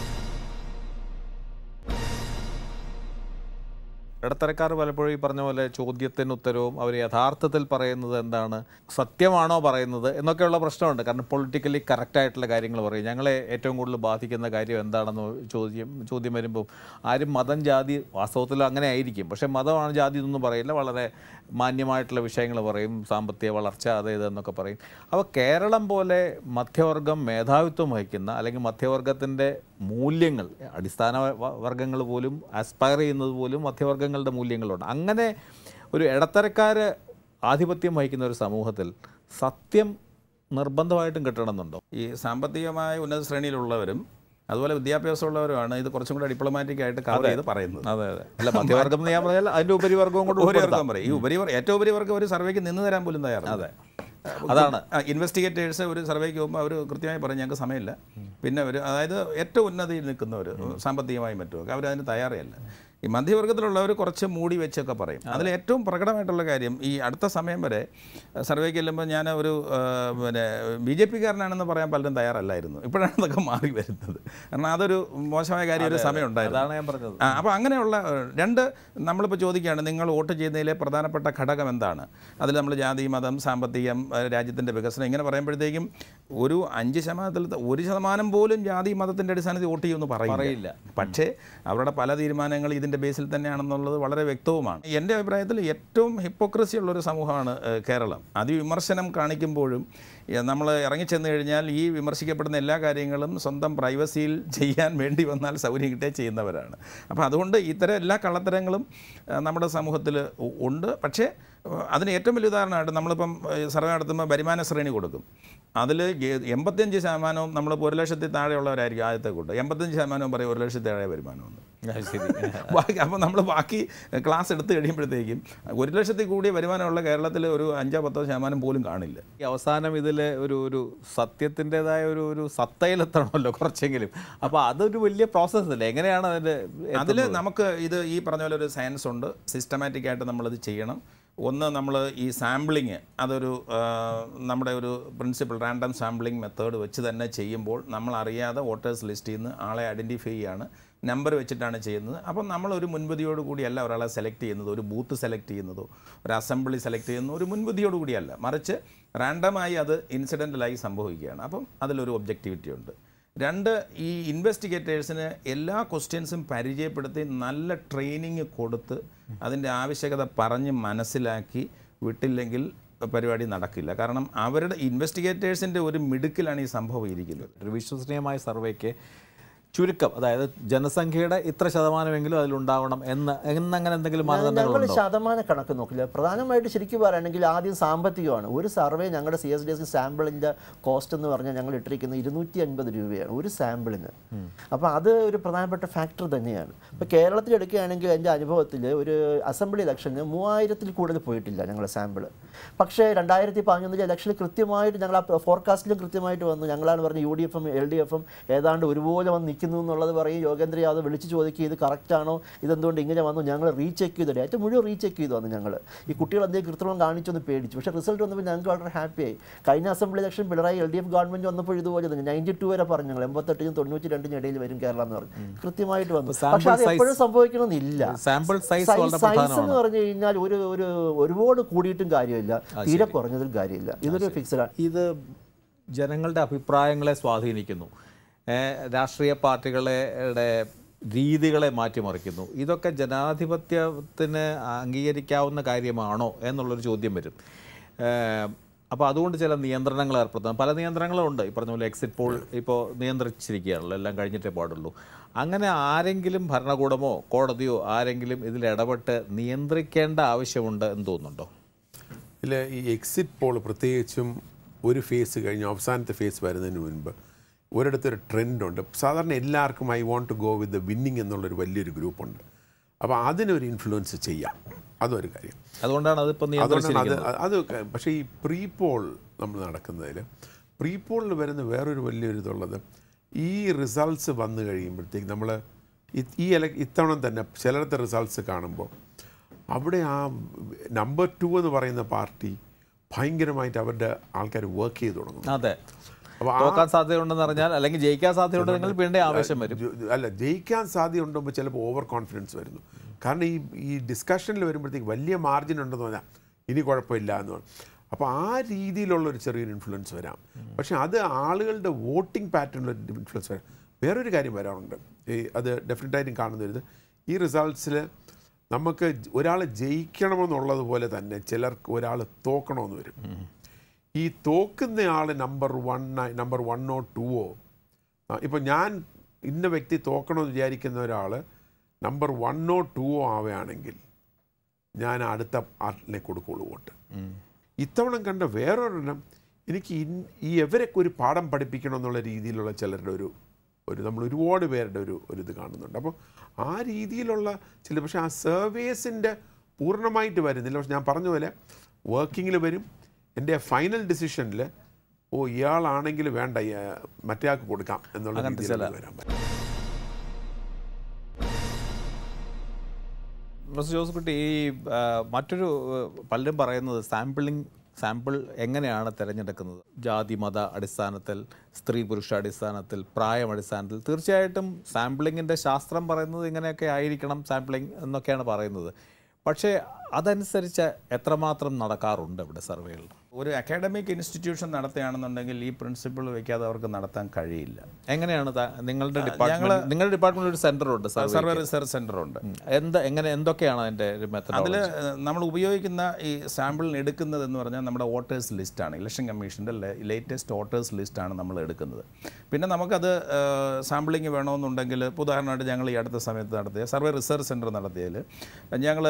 ഇടത്തരക്കാർ പലപ്പോഴും ഈ പറഞ്ഞ പോലെ ചോദ്യത്തിന് ഉത്തരവും അവർ യഥാർത്ഥത്തിൽ പറയുന്നത് എന്താണ് സത്യമാണോ പറയുന്നത് എന്നൊക്കെയുള്ള പ്രശ്നമുണ്ട് കാരണം പൊളിറ്റിക്കലി കറക്റ്റായിട്ടുള്ള കാര്യങ്ങൾ പറയും ഞങ്ങളെ ഏറ്റവും കൂടുതൽ ബാധിക്കുന്ന കാര്യം എന്താണെന്ന് ചോദ്യം ചോദ്യം വരുമ്പോൾ ആരും മതം ജാതി വാസ്തവത്തിൽ അങ്ങനെ ആയിരിക്കും പക്ഷേ മതമാണ് ജാതി എന്നൊന്നും പറയില്ല വളരെ മാന്യമായിട്ടുള്ള വിഷയങ്ങൾ പറയും സാമ്പത്തിക വളർച്ച അത് ഇത് എന്നൊക്കെ പറയും അപ്പോൾ കേരളം പോലെ മധ്യവർഗം മേധാവിത്വം വഹിക്കുന്ന അല്ലെങ്കിൽ മധ്യവർഗത്തിൻ്റെ മൂല്യങ്ങൾ അടിസ്ഥാന വ- വർഗ്ഗങ്ങൾ പോലും ആസ്പയർ ചെയ്യുന്നത് പോലും മധ്യവർഗ്ഗങ്ങളുടെ മൂല്യങ്ങളുണ്ട് അങ്ങനെ ഒരു ഇടത്തരക്കാർ ആധിപത്യം വഹിക്കുന്ന ഒരു സമൂഹത്തിൽ സത്യം നിർബന്ധമായിട്ടും കിട്ടണമെന്നുണ്ടോ ഈ സാമ്പത്തികമായ ഉന്നത ശ്രേണിയിലുള്ളവരും അതുപോലെ വിദ്യാഭ്യാസമുള്ളവരുമാണ് ഇത് കുറച്ചും കൂടെ ഡിപ്ലോമാറ്റിക് ആയിട്ട് കവർ ചെയ്ത് പറയുന്നത് അതെ അതെ അല്ല മധ്യവർഗം എന്ന് ഞാൻ പറഞ്ഞാൽ അതിൻ്റെ ഉപരിവർഗവും കൂടെ ഉപരിവർഗം പറയും ഈ ഉപരിവർഗം ഏറ്റവും ഉപരിവർഗം ഒരു സർവേക്ക് നിന്ന് തരാൻ പോലും തയ്യാറാണ് അതെ അതാണ് ഇൻവെസ്റ്റിഗേറ്റേഴ്സ് ഒരു സർവേക്ക് പോകുമ്പോൾ അവർ കൃത്യമായി പറയും ഞങ്ങൾക്ക് സമയമില്ല പിന്നെ ഒരു അതായത് ഏറ്റവും ഉന്നതിയിൽ നിൽക്കുന്നവർ സാമ്പത്തികമായും മറ്റുമൊക്കെ അവരതിന് തയ്യാറല്ല ഈ മധ്യവർഗത്തിലുള്ളവർ കുറച്ച് മൂടി വെച്ചൊക്കെ പറയും അതിൽ ഏറ്റവും പ്രകടമായിട്ടുള്ള കാര്യം ഈ അടുത്ത സമയം വരെ സർവേക്ക് ചെല്ലുമ്പോൾ ഞാൻ ഒരു ആ, പിന്നെ ബി ജെ പിക്കാരനാണെന്ന് പറയാൻ പലരും തയ്യാറല്ലായിരുന്നു ഇപ്പോഴാണ് അതൊക്കെ മാറി വരുന്നത് കാരണം അതൊരു മോശമായ കാര്യം ഒരു സമയം ഉണ്ടായിരുന്നു അതാണ് ഞാൻ പറഞ്ഞത് ആ അപ്പോൾ അങ്ങനെയുള്ള ഏഹ്, രണ്ട് നമ്മളിപ്പോൾ ചോദിക്കുകയാണ് നിങ്ങൾ വോട്ട് ചെയ്യുന്നതിലെ പ്രധാനപ്പെട്ട ഘടകം എന്താണ് അതിൽ നമ്മൾ ജാതി മതം സാമ്പത്തികം ഏഹ്, രാജ്യത്തിൻ്റെ വികസനം ഇങ്ങനെ പറയുമ്പോഴത്തേക്കും ഒരു അഞ്ച് ശതമാനത്തിൽ ത- ഒരു ശതമാനം പോലും ജാതി മതത്തിൻ്റെ അടിസ്ഥാനത്തിൽ വോട്ട് ചെയ്യുമെന്ന് പറയില്ല. പറയില്ല പക്ഷേ അവരുടെ പല തീരുമാനങ്ങൾ ഇതിൻ്റെ ബേസിൽ തന്നെയാണെന്നുള്ളത് വളരെ വ്യക്തവുമാണ് എൻ്റെ അഭിപ്രായത്തിൽ ഏറ്റവും ഹിപ്പോക്രസി ഉള്ളൊരു സമൂഹമാണ് ഏഹ്, കേരളം അതിവിമർശനം കാണിക്കുമ്പോഴും നമ്മൾ ഇറങ്ങിച്ചെന്ന് കഴിഞ്ഞാൽ ഈ വിമർശിക്കപ്പെടുന്ന എല്ലാ കാര്യങ്ങളും സ്വന്തം പ്രൈവസിയിൽ ചെയ്യാൻ വേണ്ടി വന്നാൽ സൗകര്യം കിട്ടേ ചെയ്യുന്നവരാണ് അപ്പോൾ അതുകൊണ്ട് ഇത്തരം എല്ലാ കള്ളത്തരങ്ങളും ഏഹ്, നമ്മുടെ സമൂഹത്തിൽ ഉ- ഉണ്ട് പക്ഷേ ഏഹ്, അതിന് ഏറ്റവും വലിയ ഉദാഹരണമായിട്ട് നമ്മളിപ്പം ഏഹ്, സർവേ നടത്തുമ്പോൾ വരുമാന ശ്രേണി കൊടുക്കും അതിൽ എൺപത്തിയഞ്ച് ശതമാനവും നമ്മൾ ഒരു ലക്ഷത്തിൽ താഴെയുള്ളവരായിരിക്കും ആദ്യത്തെ കൂട്ട് എൺപത്തഞ്ച് ശതമാനവും പറയും ഒരു ലക്ഷത്തിൽ താഴെ വരുമാനമെന്ന് അത് ശരി ബാക്കി അപ്പോൾ നമ്മൾ ബാക്കി ക്ലാസ് എടുത്ത് കഴിയുമ്പോഴത്തേക്കും ഒരു ലക്ഷത്തിൽ കൂടിയ വരുമാനമുള്ള കേരളത്തിൽ ഒരു അഞ്ചോ പത്തോ ശതമാനം പോലും കാണില്ല ഈ അവസാനം ഇതിൽ ഒരു ഒരു സത്യത്തിൻ്റെതായ ഒരു ഒരു സത്തയിലെത്തണമല്ലോ കുറച്ചെങ്കിലും അപ്പോൾ അതൊരു വലിയ പ്രോസസ്സ് അല്ലേ എങ്ങനെയാണ് അതിൻ്റെ അതിൽ നമുക്ക് ഇത് ഈ പറഞ്ഞ പോലെ ഒരു സയൻസ് ഉണ്ട് സിസ്റ്റമാറ്റിക് ആയിട്ട് നമ്മളത് ചെയ്യണം ഒന്ന് നമ്മൾ ഈ സാമ്പിളിങ് അതൊരു ആ, നമ്മുടെ ഒരു പ്രിൻസിപ്പൾ റാൻഡം സാമ്പിളിംഗ് മെത്തേഡ് വെച്ച് തന്നെ ചെയ്യുമ്പോൾ നമ്മൾ അറിയാതെ വോട്ടേഴ്സ് ലിസ്റ്റിൽ നിന്ന് ആളെ ഐഡൻറ്റിഫൈ ചെയ്യാണ് നമ്പർ വെച്ചിട്ടാണ് ചെയ്യുന്നത് അപ്പം നമ്മൾ ഒരു മുൻപതിയോട് കൂടിയല്ല ഒരാളെ സെലക്ട് ചെയ്യുന്നത് ഒരു ബൂത്ത് സെലക്ട് ചെയ്യുന്നതോ ഒരു അസംബ്ലി സെലക്ട് ചെയ്യുന്നതോ ഒരു മുൻപതിയോട് കൂടിയല്ല മറിച്ച് റാൻഡമായി അത് ഇൻസിഡൻ്റലായി സംഭവിക്കുകയാണ് അപ്പം അതിലൊരു ഒബ്ജക്റ്റിവിറ്റി ഉണ്ട് രണ്ട് ഈ ഇൻവെസ്റ്റിഗേറ്റേഴ്സിന് എല്ലാ ക്വസ്റ്റ്യൻസും പരിചയപ്പെടുത്തി നല്ല ട്രെയിനിങ് കൊടുത്ത് അതിൻ്റെ ആവശ്യകത പറഞ്ഞ് മനസ്സിലാക്കി വിട്ടില്ലെങ്കിൽ പരിപാടി നടക്കില്ല കാരണം അവരുടെ ഇൻവെസ്റ്റിഗേറ്റേഴ്സിൻ്റെ ഒരു മിടുക്കിലാണ് ഈ സംഭവം ഇരിക്കുന്നത് ഒരു വിശ്വസനീയമായ സർവേക്ക് ചുരുക്കം അതായത് ജനസംഖ്യയുടെ ഇത്ര ശതമാനമെങ്കിലും അതിലുണ്ടാവണം എന്ന് എന്നങ്ങനെ എന്തെങ്കിലും ഞങ്ങൾ മാനദണ്ഡങ്ങളുണ്ടോ ശതമാന കണക്ക് നോക്കില്ല പ്രധാനമായിട്ട് ശരിക്കും പറയുകയാണെങ്കിൽ ആദ്യം സാമ്പത്തികമാണ് ഒരു സർവേ ഞങ്ങളുടെ സി എസ് ഡി എസ് സാമ്പിളിൻ്റെ കോസ്റ്റ് എന്ന് പറഞ്ഞാൽ ഞങ്ങൾ ഇട്ടിരിക്കുന്നത് ഇരുന്നൂറ്റി അൻപത് രൂപയാണ് ഒരു സാമ്പിളിന് അപ്പോൾ അത് ഒരു പ്രധാനപ്പെട്ട ഫാക്ടർ തന്നെയാണ് ഇപ്പോൾ കേരളത്തിൽ എടുക്കുകയാണെങ്കിൽ എൻ്റെ അനുഭവത്തിൽ ഒരു അസംബ്ലി ഇലക്ഷന് മൂവായിരത്തിൽ കൂടുതൽ പോയിട്ടില്ല ഞങ്ങളുടെ സാമ്പിൾ പക്ഷേ രണ്ടായിരത്തി പതിനൊന്നിലെ ഇലക്ഷനിൽ കൃത്യമായിട്ട് ഞങ്ങൾ ആ ഫോർകാസ്റ്റിലും കൃത്യമായിട്ട് വന്നു ഞങ്ങളാണ് പറഞ്ഞത് യു ഡി എഫും എൽ ഡി എഫും ഏതാണ്ട് ഒരുപോലെ വന്ന് നിൽക്കുന്നു എന്നുള്ളത് പറയും യോഗേന്ദ്ര യാദവ് വിളിച്ച് ചോദിക്കുക ഇത് കറക്റ്റാണോ ഇതെന്തുകൊണ്ട് ഇങ്ങനെ വന്നു ഞങ്ങൾ റീചെക്ക് ചെയ്തു ഏറ്റവും മുഴുവൻ റീചെക്ക് ചെയ്തു വന്നു ഞങ്ങൾ ഈ കുട്ടികൾ എന്തെങ്കിലും കൃത്രിമം കാണിച്ചൊന്ന് പേടിച്ചു പക്ഷേ റിസൾട്ട് വന്നപ്പോൾ ഞങ്ങൾക്ക് വളരെ ഹാപ്പിയായി കഴിഞ്ഞ assembly election Pinarayi L D F government വന്നപ്പോൾ ഇതുപോലെ തന്നെ നയൻറ്റി ടു വരെ പറഞ്ഞു ഞങ്ങൾ എൺപത്തെട്ടിനും തൊണ്ണൂറ്റി രണ്ടിനും ഇടയിൽ വരും കേരളം എന്ന് പറഞ്ഞു കൃത്യമായിട്ട് വന്നു sample പക്ഷേ അത് size- എപ്പോഴും സംഭവിക്കണമെന്നില്ല സാമ്പിൾ സൈസ് സൈസ് വളരെ സൈസ് എന്ന് പ്രധാനമാണ് പറഞ്ഞു കഴിഞ്ഞാൽ ഒരു ഒരു ഒരുപാട് കൂടിയിട്ടും കാര്യമില്ല തീരെ കുറഞ്ഞതിൽ കാര്യമില്ല ഇതൊരു ഫിക്സഡ് ഇത് ജനങ്ങളുടെ അഭിപ്രായങ്ങളെ സ്വാധീനിക്കുന്നു ഏഹ് രാഷ്ട്രീയ പാർട്ടികളുടെ രീതികളെ മാറ്റിമറിക്കുന്നു ഇതൊക്കെ ജനാധിപത്യത്തിന് അംഗീകരിക്കാവുന്ന കാര്യമാണോ എന്നുള്ളൊരു ചോദ്യം വരും ഏഹ് അപ്പോൾ അതുകൊണ്ട് ചില നിയന്ത്രണങ്ങൾ ഏർപ്പെടുത്തണം പല നിയന്ത്രണങ്ങളും ഉണ്ട് ഈ പറഞ്ഞ പോലെ എക്സിറ്റ് പോൾ ഇപ്പോൾ നിയന്ത്രിച്ചിരിക്കുകയാണല്ലോ എല്ലാം കഴിഞ്ഞിട്ടേ പാടുള്ളൂ അങ്ങനെ ആരെങ്കിലും ഭരണകൂടമോ കോടതിയോ ആരെങ്കിലും ഇതിൽ ഇടപെട്ട് നിയന്ത്രിക്കേണ്ട ആവശ്യമുണ്ട് എന്ന് തോന്നുന്നുണ്ടോ ഇല്ല ഈ എക്സിറ്റ് പോൾ പ്രത്യേകിച്ചും ഒരു ഫേസ് കഴിഞ്ഞ് അവസാനത്തെ ഫേസ് വരുന്നതിന് മുൻപ് ഒരിടത്തൊരു ട്രെൻഡുണ്ട് സാധാരണ എല്ലാവർക്കും I want to go with the winning എന്നുള്ളൊരു വലിയൊരു ഗ്രൂപ്പുണ്ട് അപ്പോൾ അതിനൊരു ഇൻഫ്ലുവൻസ് ചെയ്യാം അതൊരു കാര്യം അതുകൊണ്ടാണ് അതിപ്പോൾ അതുകൊണ്ടാണ് അത് നിയന്ത്രിച്ചിരിക്കുന്നത് അത് ക- പക്ഷേ ഈ പ്രീ പോൾ നമ്മൾ നടക്കുന്നതിൽ പ്രീ പോളിൽ വരുന്ന വേറൊരു വലിയൊരു ഇതുള്ളത് ഈ റിസൾട്ട്സ് വന്നു കഴിയുമ്പോഴത്തേക്ക് നമ്മൾ ഈ ഇല ഇത്തവണ തന്നെ ചിലരുടെ റിസൾട്ട്സ് കാണുമ്പോൾ അവിടെ ആ നമ്പർ ടു എന്ന് പറയുന്ന പാർട്ടി ഭയങ്കരമായിട്ട് അവരുടെ ആൾക്കാർ വർക്ക് ചെയ്ത് തുടങ്ങും അതെ അപ്പോൾ ആ തോക്കാൻ സാധ്യതയുണ്ടെന്ന് പറഞ്ഞാൽ അല്ലെങ്കിൽ ജയിക്കാൻ സാധ്യതയുണ്ടെങ്കിൽ വീണ്ടും ആവേശം വരും ജോ- അല്ല ജയിക്കാൻ സാധ്യതയുണ്ടാകുമ്പോൾ ചിലപ്പോൾ ഓവർ കോൺഫിഡൻസ് വരുന്നു കാരണം ഈ ഈ ഡിസ്കഷനിൽ വരുമ്പോഴത്തേക്ക് വലിയ മാർജിൻ ഉണ്ടെന്ന് പറഞ്ഞാൽ ഇനി കുഴപ്പമില്ല എന്ന് പറഞ്ഞു അപ്പോൾ ആ രീതിയിലുള്ള ഒരു ചെറിയൊരു ഇൻഫ്ലുവൻസ് വരാം പക്ഷേ അത് ആളുകളുടെ വോട്ടിംഗ് പാറ്റേണിൽ ഇൻഫ്ലുവൻസ് വരാം വേറൊരു കാര്യം വരാറുണ്ട് ഈ അത് ഡെഫിനറ്റായിട്ടും കാണുന്ന ഒരു ഇത് ഈ റിസൾട്ട്സിൽ നമുക്ക് ഒരാൾ ജയിക്കണമെന്നുള്ളതുപോലെ തന്നെ ചിലർക്ക് ഒരാൾ തോക്കണമെന്ന് വരും ഈ തോക്കുന്ന ആൾ നമ്പർ വൺ നമ്പർ വണ്ണോ ടൂവോ ഇപ്പം ഞാൻ ഇന്ന വ്യക്തി തോക്കണമെന്ന് വിചാരിക്കുന്ന ഒരാൾ നമ്പർ വണ്ണോ ടൂവോ ആവുകയാണെങ്കിൽ ഞാൻ അടുത്ത ആർട്ടിനെ കൊടുക്കുള്ളൂ വോട്ട് ഇത്തവണ കണ്ട വേറൊരെണ്ണം എനിക്ക് ഇൻ- ഈ ഇവരൊക്കെ ഒരു പാഠം പഠിപ്പിക്കണം എന്നുള്ള രീതിയിലുള്ള ചിലരുടെ ഒരു ഒരു നമ്മൾ ഒരുപാട് പേരുടെ ഒരു ഒരു ഇത് കാണുന്നുണ്ട് അപ്പോൾ ആ രീതിയിലുള്ള ചില പക്ഷേ ആ സർവേസിൻ്റെ പൂർണ്ണമായിട്ട് വരുന്നില്ല പക്ഷെ ഞാൻ പറഞ്ഞ പോലെ വർക്കിങ്ങിൽ വരും എൻ്റെ ഫൈനൽ ഡിസിഷനിൽ ഓ ഇയാളാണെങ്കിൽ വേണ്ട ഇയാ- മറ്റേ ആൾക്ക് കൊടുക്കാം എന്നുള്ള അങ്ങനത്തെ രീതിയിൽ ചില- വരാൻ പറ്റും പ്രൊഫസർ ജോസഫുട്ടി ഈ ആ, മറ്റൊരു ആ, പലരും പറയുന്നത് സാമ്പിളിംഗ് സാമ്പിൾ എങ്ങനെയാണ് തിരഞ്ഞെടുക്കുന്നത് ജാതി മത അടിസ്ഥാനത്തിൽ സ്ത്രീ പുരുഷ അടിസ്ഥാനത്തിൽ പ്രായം അടിസ്ഥാനത്തിൽ തീർച്ചയായിട്ടും സാമ്പിളിങ്ങിൻ്റെ ശാസ്ത്രം പറയുന്നത് ഇങ്ങനെയൊക്കെ ആയിരിക്കണം സാമ്പിളിംഗ് എന്നൊക്കെയാണ് പറയുന്നത് പക്ഷേ അതനുസരിച്ച് എത്രമാത്രം നടക്കാറുണ്ട് ഇവിടെ സർവേകൾ ഒരു അക്കാഡമിക് ഇൻസ്റ്റിറ്റ്യൂഷൻ നടത്തുകയാണെന്നുണ്ടെങ്കിൽ ഈ പ്രിൻസിപ്പിൾ വെക്കാതെ അവർക്ക് നടത്താൻ കഴിയില്ല എങ്ങനെയാണ് താ- നിങ്ങളുടെ ഡിപ്പാർട്ട്മെന്റ് നിങ്ങളുടെ ഡിപ്പാർട്ട്മെന്റിൽ ഒരു സെന്റർ ഉണ്ട് സർവേ സർവേ റിസർച്ച് സെൻ്റർ ഉണ്ട് എന്ത് എങ്ങനെ എന്തൊക്കെയാണ് അതിന്റെ ഒരു മെത്തഡ് അതിൽ നമ്മൾ ഉപയോഗിക്കുന്ന ഈ സാമ്പിളിന് എടുക്കുന്നത് എന്ന് പറഞ്ഞാൽ നമ്മുടെ വോട്ടേഴ്സ് ലിസ്റ്റാണ് ഇലക്ഷൻ കമ്മീഷൻ്റെ ലേറ്റസ്റ്റ് വോട്ടേഴ്സ് ലിസ്റ്റാണ് നമ്മൾ എടുക്കുന്നത് പിന്നെ നമുക്കത് സാമ്പിളിങ് വേണമെന്നുണ്ടെങ്കിൽ ഇപ്പോൾ ഉദാഹരണമായിട്ട് ഞങ്ങൾ ഈ അടുത്ത സമയത്ത് നടത്തിയ സർവേ റിസർച്ച് സെൻറ്റർ നടത്തിയതിൽ ഞങ്ങൾ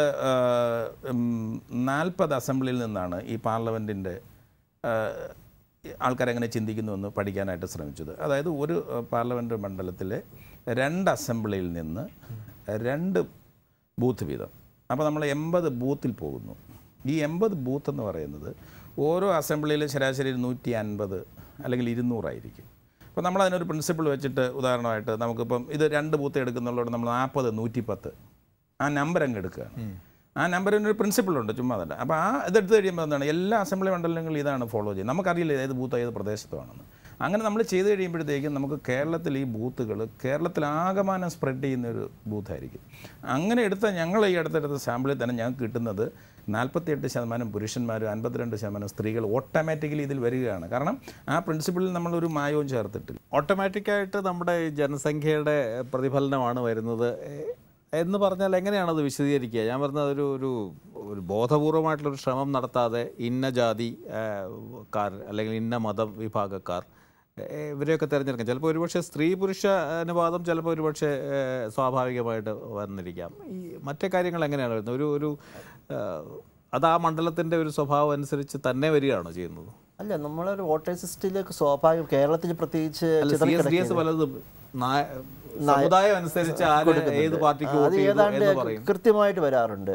നാൽപ്പത് അസംബ്ലിയിൽ നിന്നാണ് ഈ പാർലമെൻറ്റിൻ്റെ ആൾക്കാരെങ്ങനെ ചിന്തിക്കുന്നു എന്ന് പഠിക്കാനായിട്ട് ശ്രമിച്ചത് അതായത് ഒരു പാർലമെൻറ്റ് മണ്ഡലത്തിലെ രണ്ട് അസംബ്ലിയിൽ നിന്ന് രണ്ട് ബൂത്ത് വീതം അപ്പോൾ നമ്മൾ എൺപത് ബൂത്തിൽ പോകുന്നു ഈ എൺപത് ബൂത്ത് എന്ന് പറയുന്നത് ഓരോ അസംബ്ലിയിൽ ശരാശരി നൂറ്റി അൻപത് അല്ലെങ്കിൽ ഇരുന്നൂറായിരിക്കും അപ്പോൾ നമ്മൾ അതിനൊരു പ്രിൻസിപ്പിൾ വെച്ചിട്ട് ഉദാഹരണമായിട്ട് നമുക്കിപ്പം ഇത് രണ്ട് ബൂത്ത് എടുക്കുന്നുള്ളതുകൊണ്ട് നമ്മൾ നാൽപ്പത് നൂറ്റിപ്പത്ത് ആ നമ്പർ അങ്ങ് എടുക്കുകയാണ് ആ നമ്പറിന് ഒരു പ്രിൻസിപ്പിളുണ്ട് ചുമ്മാ അതല്ല അപ്പോൾ ആ ഇതെടുത്ത് കഴിയുമ്പോൾ എന്താണ് എല്ലാ അസംബ്ലി മണ്ഡലങ്ങളും ഇതാണ് ഫോളോ ചെയ്യുന്നത് നമുക്കറിയില്ല ഏത് ബൂത്ത് ഏത് പ്രദേശത്തുമാണെന്ന് അങ്ങനെ നമ്മൾ ചെയ്ത് കഴിയുമ്പോഴത്തേക്കും നമുക്ക് കേരളത്തിൽ ഈ ബൂത്തുകൾ കേരളത്തിൽ ആകമാനം സ്പ്രെഡ് ചെയ്യുന്ന ഒരു ബൂത്തായിരിക്കും അങ്ങനെ എടുത്ത ഞങ്ങൾ ഈ അടുത്തെടുത്ത സാമ്പിളിൽ തന്നെ ഞങ്ങൾക്ക് കിട്ടുന്നത് നാൽപ്പത്തിയെട്ട് ശതമാനം പുരുഷന്മാരും അൻപത്തിരണ്ട് ശതമാനം സ്ത്രീകൾ ഓട്ടോമാറ്റിക്കലി ഇതിൽ വരികയാണ് കാരണം ആ പ്രിൻസിപ്പിളിൽ നമ്മളൊരു മായവും ചേർത്തിട്ടില്ല ഓട്ടോമാറ്റിക്കായിട്ട് നമ്മുടെ ഈ ജനസംഖ്യയുടെ പ്രതിഫലനമാണ് വരുന്നത് എ- എന്ന് പറഞ്ഞാൽ എങ്ങനെയാണ് അത് വിശദീകരിക്കുക ഞാൻ പറഞ്ഞത് ഒരു ഒരു ഒരു ബോധപൂർവമായിട്ടുള്ളൊരു ശ്രമം നടത്താതെ ഇന്ന ജാതി ആ, കാർ അല്ലെങ്കിൽ ഇന്ന മതം വിഭാഗക്കാർ എ, ഇവരെയൊക്കെ തിരഞ്ഞെടുക്കാം ചിലപ്പോൾ ഒരുപക്ഷെ സ്ത്രീ പുരുഷ അനുപാതം ചിലപ്പോൾ ഒരുപക്ഷെ ഏ, സ്വാഭാവികമായിട്ട് വന്നിരിക്കാം ഈ മറ്റേ കാര്യങ്ങൾ എങ്ങനെയാണ് വരുന്നത് ഒരു ഒരു ആ, അത് ആ മണ്ഡലത്തിൻ്റെ ഒരു സ്വഭാവം അനുസരിച്ച് തന്നെ വരികയാണോ ചെയ്യുന്നത് അല്ല നമ്മളൊരു വോട്ടേഴ്സ് ലിസ്റ്റിലേക്ക് സ്വാഭാവികം കേരളത്തിൽ പ്രത്യേകിച്ച് അല്ല സി എസ് ഡി എസ് പലതും നായ- സമുദായം അനുസരിച്ച് ആര് ഏത് പാർട്ടിക്ക് അത് വോട്ട് ചെയ്തു ഏതാണ്ട് എന്ന് പറയും കൃത്യമായിട്ട് വരാറുണ്ട്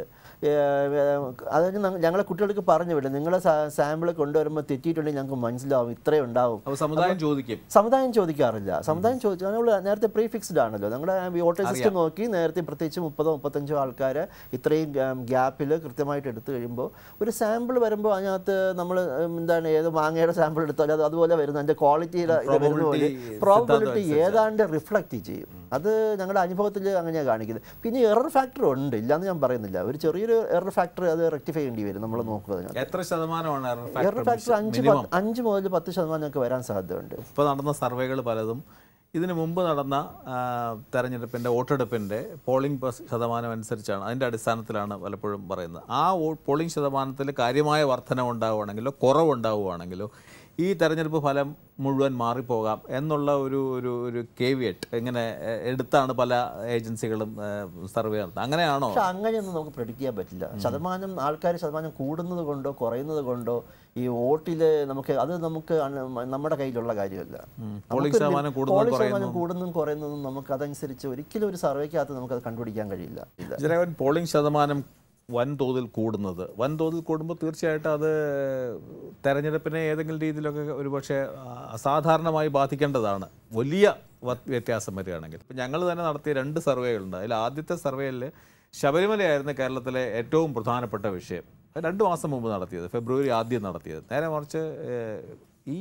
അത് ഞങ്ങളെ കുട്ടികൾക്ക് പറഞ്ഞു വിടും നിങ്ങളെ സാമ്പിൾ കൊണ്ടുവരുമ്പോൾ തെറ്റിയിട്ടുണ്ടെങ്കിൽ ഞങ്ങൾക്ക് മനസ്സിലാവും ഇത്രയും ഉണ്ടാവും അപ്പോൾ സമുദായം ചോദിക്കും സമുദായം ചോദിക്കാറില്ല സമുദായം ചോദിച്ചാൽ നമ്മൾ നേരത്തെ പ്രീ ഫിക്സ്ഡ് ആണല്ലോ നമ്മുടെ വോട്ടേഴ്സ് ലിസ്റ്റ് നോക്കി നേരത്തെ പ്രത്യേകിച്ച് മുപ്പതോ മുപ്പത്തഞ്ചോ ആൾക്കാർ ഇത്രയും ഗ്യാപ്പിൽ കൃത്യമായിട്ട് എടുത്തു കഴിയുമ്പോൾ ഒരു സാമ്പിൾ വരുമ്പോൾ അതിനകത്ത് നമ്മൾ എന്താണ് ഏത് മാങ്ങയുടെ സാമ്പിൾ എടുത്താലും അത് അതുപോലെ വരുന്നു അതിൻ്റെ ക്വാളിറ്റിയുടെ ഇത് വരുന്ന പോലെ പ്രോബിലിറ്റി ഏതാണ്ട് റിഫ്ലക്റ്റ് ചെയ്യും അത് ഞങ്ങളുടെ അനുഭവത്തിൽ അങ്ങനെയാണ് കാണിക്കുന്നത് പിന്നെ എറർ ഫാക്ടർ ഉണ്ട് ഇല്ലാന്ന് ഞാൻ പറയുന്നില്ല ഒരു ചെറിയൊരു എറർ ഫാക്ടർ അത് റെക്ടിഫൈ ചെയ്യേണ്ടി വരും നമ്മൾ നോക്കുക അതിനകത്ത് എത്ര ശതമാനമാണ് error എറർ factor? ഫാക്ടർ അഞ്ച് Minimum. പത്ത്- അഞ്ച് മുതൽ പത്ത് ശതമാനമൊക്കെ വരാൻ സാധ്യതയുണ്ട് ഇപ്പോൾ നടന്ന സർവേകൾ പലതും ഇതിന് മുമ്പ് നടന്ന ആ, തെരഞ്ഞെടുപ്പിൻ്റെ വോട്ടെടുപ്പിൻ്റെ പോളിംഗ് പെർസ് ശതമാനം അനുസരിച്ചാണ് അതിൻ്റെ അടിസ്ഥാനത്തിലാണ് പലപ്പോഴും പറയുന്നത് ആ വോ- പോളിംഗ് ശതമാനത്തിൽ കാര്യമായ വർധന ഉണ്ടാവുകയാണെങ്കിലോ കുറവുണ്ടാവുകയാണെങ്കിലോ ഈ തെരഞ്ഞെടുപ്പ് ഫലം മുഴുവൻ മാറിപ്പോകാം എന്നുള്ള ഒരു ഒരു ഒരു കേവിയറ്റ് ഇങ്ങനെ എ, എടുത്താണ് പല ഏജൻസികളും സർവേ നടത്തുന്നത് അങ്ങനെയാണോ പക്ഷെ അങ്ങനെയൊന്നും നമുക്ക് പ്രെഡിക്റ്റ് ചെയ്യാൻ പറ്റില്ല ശതമാനം ആൾക്കാർ ശതമാനം കൂടുന്നത് കൊണ്ടോ കുറയുന്നത് കൊണ്ടോ ഈ വോട്ടില് നമുക്ക് അത് നമുക്ക് അണ് നമ്മുടെ കയ്യിലുള്ള കാര്യമല്ല പോളിംഗ് ശതമാനം കൂടുന്നതും പോളിംഗ് ശതമാനം കുറയുന്നതും. കൂടുന്നതും കുറയുന്നതും നമുക്ക് അതനുസരിച്ച് ഒരിക്കലും ഒരു സർവേക്കകത്ത് നമുക്ക് അത് കണ്ടുപിടിക്കാൻ കഴിയില്ല ഇല്ല ജനകൻ പോളിംഗ് ശതമാനം വൻതോതിൽ കൂടുന്നത് വൻതോതിൽ കൂടുമ്പോൾ തീർച്ചയായിട്ടും അത് തെരഞ്ഞെടുപ്പിനെ ഏതെങ്കിലും രീതിയിലൊക്കെ ഒരുപക്ഷെ ആ, അസാധാരണമായി ബാധിക്കേണ്ടതാണ് വലിയ വ- വ്യത്യാസം വരികയാണെങ്കിൽ ഇപ്പം ഞങ്ങൾ തന്നെ നടത്തിയ രണ്ട് സർവേകളുണ്ട് അതിൽ ആദ്യത്തെ സർവേയിൽ ശബരിമലയായിരുന്നു കേരളത്തിലെ ഏറ്റവും പ്രധാനപ്പെട്ട വിഷയം അത് രണ്ട് മാസം മുമ്പ് നടത്തിയത് ഫെബ്രുവരി ആദ്യം നടത്തിയത് നേരെ മറിച്ച് ഏഹ്, ഈ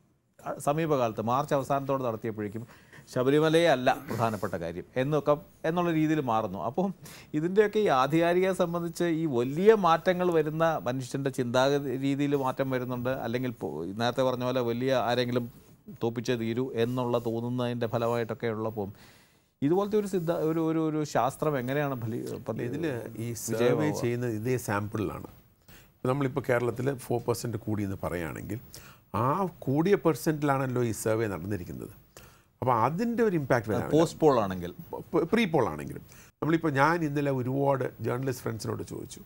അ- സമീപകാലത്ത് മാർച്ച് അവസാനത്തോടെ നടത്തിയപ്പോഴേക്കും ശബരിമലയെ അല്ല പ്രധാനപ്പെട്ട കാര്യം എന്നൊക്കെ എന്നുള്ള രീതിയിൽ മാറുന്നു അപ്പം ഇതിൻ്റെയൊക്കെ ഈ ആധികാരികത സംബന്ധിച്ച് ഈ വലിയ മാറ്റങ്ങൾ വരുന്ന മനുഷ്യൻ്റെ ചിന്താഗതി രീതിയിൽ മാറ്റം വരുന്നുണ്ട് അല്ലെങ്കിൽ പോ- നേരത്തെ പറഞ്ഞ പോലെ വലിയ ആരെങ്കിലും തോപ്പിച്ചേ തീരൂ എന്നുള്ള തോന്നുന്നതിൻ്റെ ഫലമായിട്ടൊക്കെ ഉള്ളപ്പോൾ ഇതുപോലത്തെ ഒരു സിദ്ധ ഒരു ഒരു ഒരു ശാസ്ത്രം എങ്ങനെയാണ് ഫലി ഇതിൽ ഈ സർവേ ചെയ്യുന്നത് ഇതേ സാമ്പിളിലാണ് നമ്മളിപ്പോൾ കേരളത്തിൽ ഫോർ പെർസെൻറ്റ് കൂടി എന്ന് പറയുകയാണെങ്കിൽ ആ കൂടിയ പെർസെൻറ്റിലാണല്ലോ ഈ സർവേ നടന്നിരിക്കുന്നത് അപ്പോൾ അതിൻ്റെ ഒരു ഇമ്പാക്റ്റ് വരാൻ പോസ്റ്റ് പോൾ ആണെങ്കിൽ പ്രീ പോൾ ആണെങ്കിലും നമ്മളിപ്പോൾ ഞാൻ ഇന്നലെ ഒരുപാട് ജേർണലിസ്റ്റ് ഫ്രണ്ട്സിനോട് ചോദിച്ചു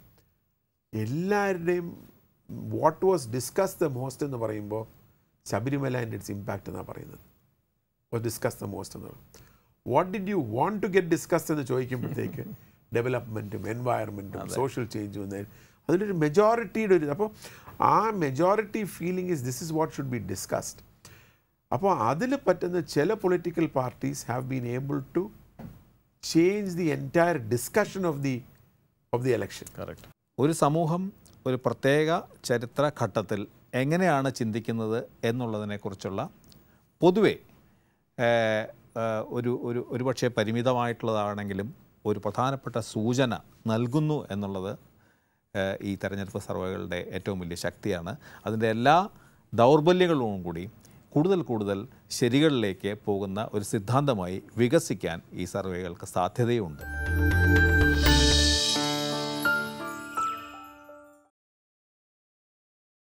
എല്ലാവരുടെയും what was discuss the most എന്ന് പറയുമ്പോൾ ശബരിമല ആൻഡ് ഇറ്റ്സ് ഇമ്പാക്റ്റ് എന്നാണ് പറയുന്നത് വാസ് ഡിസ്കസ് ദ മോസ്റ്റ് എന്ന് പറയുന്നത് what did you want to get discuss എന്ന് ചോദിക്കുമ്പോഴത്തേക്ക് ഡെവലപ്മെൻറ്റും എൻവയറമെൻറ്റും സോഷ്യൽ ചേഞ്ചും എന്ന് അതിലൊരു മെജോറിറ്റിയുടെ ഒരു അപ്പോൾ ആ majority feeling is this is what should be discussed അപ്പോൾ അതിൽ പറ്റുന്ന ചില political parties have been able to change the entire discussion of the of the election correct ഒരു സമൂഹം ഒരു പ്രത്യേക ചരിത്ര ഘട്ടത്തിൽ എങ്ങനെയാണ് ചിന്തിക്കുന്നത് എന്നുള്ളതിനെക്കുറിച്ചുള്ള പൊതുവെ ഏഹ്, ഏഹ്, ഒരു ഒരു ഒരുപക്ഷെ പരിമിതമായിട്ടുള്ളതാണെങ്കിലും ഒരു പ്രധാനപ്പെട്ട സൂചന നൽകുന്നു എന്നുള്ളത് ഏഹ്, ഈ തെരഞ്ഞെടുപ്പ് സർവേകളുടെ ഏറ്റവും വലിയ ശക്തിയാണ് അതിൻ്റെ എല്ലാ ദൗർബല്യങ്ങളും കൂടി കൂടുതൽ കൂടുതൽ ശരികളിലേക്ക് പോകുന്ന ഒരു സിദ്ധാന്തമായി വികസിക്കാൻ ഈ സർവേകൾക്ക് സാധ്യതയുണ്ട്